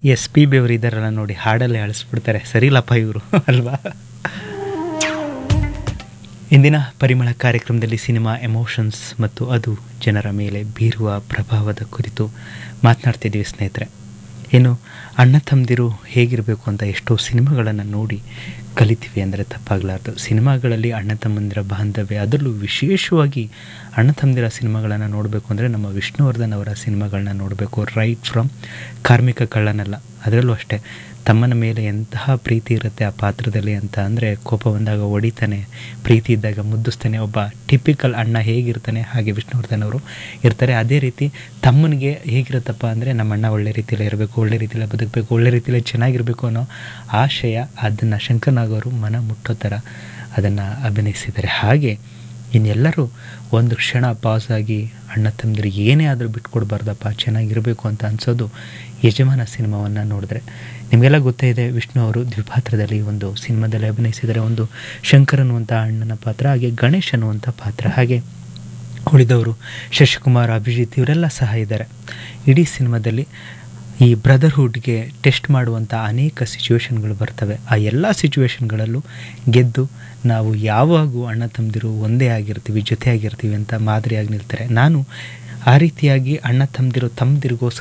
S P B ಅವರು ಇದ್ದಾರಲ್ಲ ನೋಡಿ ಹಾಡಲ್ಲೇ ಅಳಿಸ್ಬಿಡ್ತಾರೆ ಸರಿಲಪ್ಪ ಇವರು ಅಲ್ವಾ ಇಂದಿನ ಪರಿಮಳ ಕಾರ್ಯಕ್ರಮದಲ್ಲಿ ಸಿನಿಮಾ ಎಮೋಷನ್ಸ್ ಮತ್ತು ಅದು ಜನರ ಮೇಲೆ ಬೀರುವ ಪ್ರಭಾವದ ಕುರಿತು ಮಾತನಾಡ್ತಿದ್ದೀವಿ ಸ್ನೇಹಿತರೆ ಏನು ಅಣ್ಣ ತಮ್ಮದಿರು ಹೇಗಿರಬೇಕು ಅಂತ ಎಷ್ಟೋ ಸಿನಿಮಾಗಳನ್ನು ನೋಡಿ ಕಲಿತೀವಿ ಅಂದರೆ ತಪ್ಪಾಗಲಾರ್ದು ಸಿನಿಮಾಗಳಲ್ಲಿ ಅಣ್ಣ ತಮ್ಮಂದಿರ ಬಾಂಧವ್ಯ ಅದರಲ್ಲೂ ವಿಶೇಷವಾಗಿ ಅಣ್ಣ ತಮ್ಮದಿರ ಸಿನಿಮಾಗಳನ್ನು ನೋಡಬೇಕು ಅಂದರೆ ನಮ್ಮ ವಿಷ್ಣುವರ್ಧನ್ ಅವರ ಸಿನಿಮಾಗಳನ್ನ ನೋಡಬೇಕು ರೈಟ್ ಫ್ರಮ್ ಕಾರ್ಮಿಕ ಕಳ್ಳನಲ್ಲ ಅದರಲ್ಲೂ ಅಷ್ಟೇ ತಮ್ಮನ ಮೇಲೆ ಎಂತಹ ಪ್ರೀತಿ ಇರುತ್ತೆ ಆ ಪಾತ್ರದಲ್ಲಿ ಅಂತ ಅಂದರೆ ಕೋಪ ಬಂದಾಗ ಹೊಡಿತಾನೆ ಪ್ರೀತಿ ಇದ್ದಾಗ ಮುದ್ದಿಸ್ತಾನೆ ಒಬ್ಬ ಟಿಪಿಕಲ್ ಅಣ್ಣ ಹೇಗಿರ್ತಾನೆ ಹಾಗೆ ವಿಷ್ಣುವರ್ಧನ್ ಅವರು ಇರ್ತಾರೆ ಅದೇ ರೀತಿ ತಮ್ಮನಿಗೆ ಹೇಗಿರುತ್ತಪ್ಪ ಅಂದರೆ ನಮ್ಮ ಅಣ್ಣ ಒಳ್ಳೆ ರೀತಿಯಲ್ಲಿ ಇರಬೇಕು ಒಳ್ಳೆ ರೀತಿಯಲ್ಲಿ ಬದುಕಬೇಕು ಒಳ್ಳೆ ರೀತಿಯಲ್ಲಿ ಚೆನ್ನಾಗಿರಬೇಕು ಅನ್ನೋ ಆಶಯ ಅದನ್ನು ಶಂಕರ್ನಾಗ್ ಅವರು ಮನ ಮುಟ್ಟೋ ಥರ ಅದನ್ನು ಅಭಿನಯಿಸಿದ್ದಾರೆ ಹಾಗೆ ಇನ್ನೆಲ್ಲರೂ ಒಂದು ಕ್ಷಣ ಪಾಸ್ ಆಗಿ ಅಣ್ಣ ತಮ್ಮದಿರು ಏನೇ ಆದರೂ ಬಿಟ್ಕೊಡ್ಬಾರ್ದಪ್ಪ ಚೆನ್ನಾಗಿರಬೇಕು ಅಂತ ಅನಿಸೋದು ಯಜಮಾನ ಸಿನಿಮಾವನ್ನು ನೋಡಿದ್ರೆ ನಿಮಗೆಲ್ಲ ಗೊತ್ತೇ ಇದೆ ವಿಷ್ಣು ಅವರು ದ್ವಿಪಾತ್ರದಲ್ಲಿ ಒಂದು ಸಿನಿಮಾದಲ್ಲಿ ಅಭಿನಯಿಸಿದರೆ ಒಂದು ಶಂಕರ್ ಅನ್ನುವಂಥ ಅಣ್ಣನ ಪಾತ್ರ ಹಾಗೆ ಗಣೇಶ್ ಅನ್ನುವಂಥ ಪಾತ್ರ ಹಾಗೆ ಉಳಿದವರು ಶಶಿಕುಮಾರ್ ಅಭಿಜಿತ್ ಇವರೆಲ್ಲ ಸಹ ಇದ್ದಾರೆ ಇಡೀ ಸಿನಿಮಾದಲ್ಲಿ ಈ ಬ್ರದರ್ಹುಡ್ಗೆ ಟೆಸ್ಟ್ ಮಾಡುವಂಥ ಅನೇಕ ಸಿಚುವೇಶನ್ಗಳು ಬರ್ತವೆ ಆ ಎಲ್ಲ ಸಿಚುವೇಶನ್ಗಳಲ್ಲೂ ಗೆದ್ದು ನಾವು ಯಾವಾಗೂ ಅಣ್ಣ ತಮ್ಮದಿರು ಒಂದೇ ಆಗಿರ್ತೀವಿ ಜೊತೆಯಾಗಿರ್ತೀವಿ ಅಂತ ಮಾದರಿಯಾಗಿ ನಿಲ್ತಾರೆ ನಾನು ಆ ರೀತಿಯಾಗಿ ಅಣ್ಣ ತಮ್ಮದಿರು ತಮ್ಮದಿರಿಗೋಸ್ಕರ